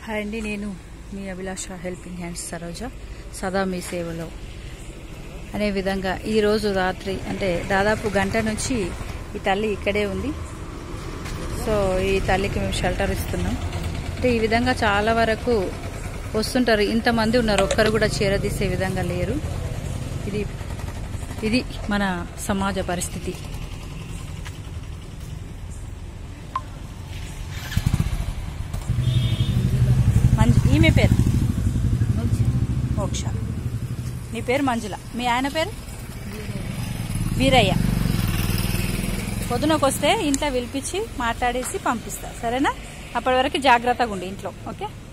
hi అండి నేను మీ అభిలాష హెల్పింగ్ హ్యాండ్స్ సరోజ సదా మీ సేవలో అనే విధంగా ఈరోజు రాత్రి అంటే దాదాపు గంట నుంచి ఈ తల్లి ఇక్కడే ఉంది సో ఈ తల్లికి మేము షెల్టర్ ఇస్తున్నాం అంటే ఈ విధంగా చాలా వరకు వస్తుంటారు ఇంతమంది ఉన్నారు ఒక్కరు కూడా చేరదీసే విధంగా లేరు ఇది ఇది మన సమాజ పరిస్థితి మంజు ఈమె పేరు మోక్ష నీ పేరు మంజుల మీ ఆయన పేరు వీరయ్య పొద్దునకు వస్తే ఇంట్లో పిలిపించి మాట్లాడేసి పంపిస్తా సరేనా అప్పటి వరకు జాగ్రత్తగా ఉండి ఇంట్లో ఓకే